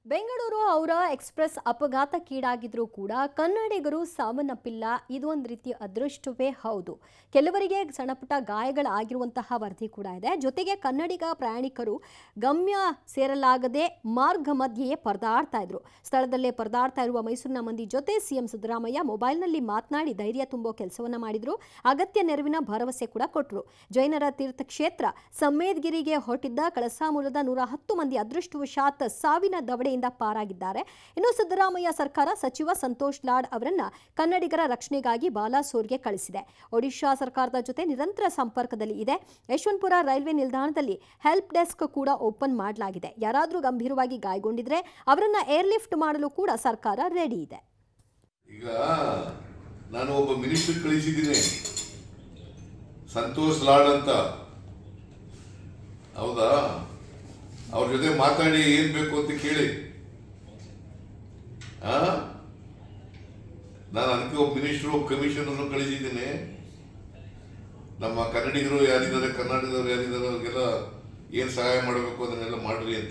Bengaluru ಔರ express ಅಪಘಾತಕ್ಕೀಡಾಗಿದ್ರೂ ಕೂಡ ಕನ್ನಡಿಗರು ಸಾವನ್ನಪ್ಪಿಲ್ಲ ಇದು ಒಂದು ರೀತಿ ಅದೃಷ್ಟವೇ ಹೌದು ಕೆಲವರಿಗೆ ಸಣ್ಣಪುಟ್ಟ ಗಾಯಗಳಾಗಿರುವಂತಹ ವರದಿ ಕೂಡ ಇದೆ ಜೊತೆಗೆ ಕನ್ನಡಿಗ ಪ್ರಯಾಣಿಕರು ಗಮ್ಯ ಸೇರಲಾಗದೆ ಮಾರ್ಗ ಮಧ್ಯೆಯೇ ಪರದಾಡ್ತಾ ಇದ್ರು ಸ್ಥಳದಲ್ಲೇ ಪರದಾಡ್ತಾ ಇರುವ ಮೈಸೂರಿನ ಮಂದಿ ಜೊತೆ ಸಿಎಂ ಸಿದ್ದರಾಮಯ್ಯ ಮೊಬೈಲ್ನಲ್ಲಿ ಮಾತನಾಡಿ ಧೈರ್ಯ ತುಂಬೋ ಕೆಲಸವನ್ನ ಮಾಡಿದ್ರು ಅಗತ್ಯ ನೆರವಿನ ಭರವಸೆ ಕೂಡ ಕೊಟ್ಟರು ಜೈನರ ತೀರ್ಥಕ್ಷೇತ್ರ ಸಮ್ಮೇದ್ಗಿರಿಗೆ ಹೊರಟಿದ್ದ ಕಳಸಾ ಮೂಲದ ನೂರ ಹತ್ತು ಮಂದಿ ಅದೃಷ್ಟವಶಾತ್ ಸಾವಿನ ದವಡೆಯಿಂದ ಪಾರಾಗಿದ್ದಾರೆ ಇನ್ನು ಸಿದ್ದರಾಮಯ್ಯ ಸರ್ಕಾರ ಸಚಿವ ಸಂತೋಷ್ ಲಾಡ್ ಅವರನ್ನ ಕನ್ನಡಿಗರ ರಕ್ಷಣೆಗಾಗಿ ಬಾಲಾಸೋರ್ಗೆ ಕಳಿಸಿದೆ ಒಡಿಶಾ ಸರ್ಕಾರದ ಜೊತೆ ನಿರಂತರ ಸಂಪರ್ಕದಲ್ಲಿ ಇದೆ ಯಶವಂತಪುರ ರೈಲ್ವೆ ನಿಲ್ದಾಣದಲ್ಲಿ ಹೆಲ್ಪ್ ಡೆಸ್ಕ್ ಕೂಡ ಓಪನ್ ಮಾಡಲಾಗಿದೆ ಯಾರಾದರೂ ಗಂಭೀರವಾಗಿ ಗಾಯಗೊಂಡಿದ್ರೆ ಅವರನ್ನ ಏರ್ಲಿಫ್ಟ್ ಮಾಡಲು ಕೂಡ ಸರ್ಕಾರ ರೆಡಿ ಇದೆ ಈಗ ನಾನು ಒಬ್ಬ ಮಿನಿಸ್ಟರ್ ಕಳಿಸಿದ್ದೀನಿ ಸಂತೋಷ್ ಲಾಡ್ ಅಂತ ಹೌದಾ ಅವ್ರ ಜೊತೆ ಮಾತಾಡಿ ಏನ್ ಬೇಕು ಅಂತ ಕೇಳಿ ಆ ನಾನು ಅದಕ್ಕೆ ಒಬ್ಬ ಮಿನಿಸ್ಟರ್ ಒಬ್ಬ ಕಮಿಷನರ್ ಕಳಿಸಿದ್ದೀನಿ ನಮ್ಮ ಕನ್ನಡಿಗರು ಯಾರಿದ್ದಾರೆ ಕರ್ನಾಟಕದವರು ಯಾರಿದ್ದಾರೆ ಅವ್ರಿಗೆಲ್ಲ ಏನ್ ಸಹಾಯ ಮಾಡಬೇಕು ಅದನ್ನೆಲ್ಲ ಮಾಡ್ರಿ ಅಂತ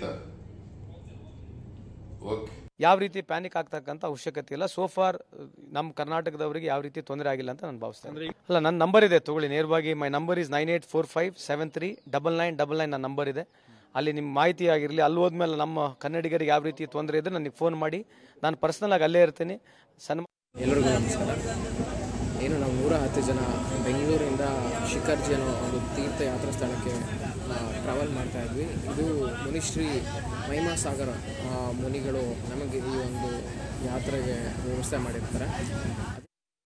ಓಕೆ ಯಾವ ರೀತಿ ಪ್ಯಾನಿಕ್ ಆಗ್ತಕ್ಕಂಥ ಅವಶ್ಯಕತೆ ಇಲ್ಲ ಸೋ ಫಾರ್ ನಮ್ಮ ಕರ್ನಾಟಕದವರಿಗೆ ಯಾವ ರೀತಿ ತೊಂದರೆ ಆಗಿಲ್ಲ ಅಂತ ನಾನು ಭಾವಿಸ್ತೇನೆ ಅಲ್ಲ ನನ್ನ ನಂಬರ್ ಇದೆ ತಗೊಳ್ಳಿ ನೇರವಾಗಿ my number is nine eight four five seven three double nine double nine ನನ್ನ ನಂಬರ್ ಇದೆ ಅಲ್ಲಿ ನಿಮ್ಮ ಮಾಹಿತಿ ಆಗಿರಲಿ ಅಲ್ಲಿ ಹೋದ್ಮೇಲೆ ನಮ್ಮ ಕನ್ನಡಿಗರಿಗೆ ಯಾವ ರೀತಿ ತೊಂದರೆ ಇದ್ರೆ ನನಗೆ ಫೋನ್ ಮಾಡಿ ನಾನು ಪರ್ಸ್ನಲ್ ಆಗಿ ಅಲ್ಲೇ ಇರ್ತೀನಿ ಸನ್ಮ ಎಲ್ರಿಗೂ ನಮಸ್ಕಾರ ಏನು ನಾವು ನೂರ ಹತ್ತು ಜನ ಬೆಂಗಳೂರಿಂದ ಶಿಖರ್ಜಿ ಅನ್ನೋ ಒಂದು ತೀರ್ಥಯಾತ್ರಾ ಸ್ಥಳಕ್ಕೆ ಟ್ರಾವೆಲ್ ಮಾಡ್ತಾ ಇದ್ವಿ ಇದು ಮುನಿಶ್ರೀ ಮಹಿಮಾ ಸಾಗರ ಆ, ಮುನಿಗಳು ನಮಗೆ ಈ ಒಂದು ಯಾತ್ರೆಗೆ ವ್ಯವಸ್ಥೆ ಮಾಡಿರ್ತಾರೆ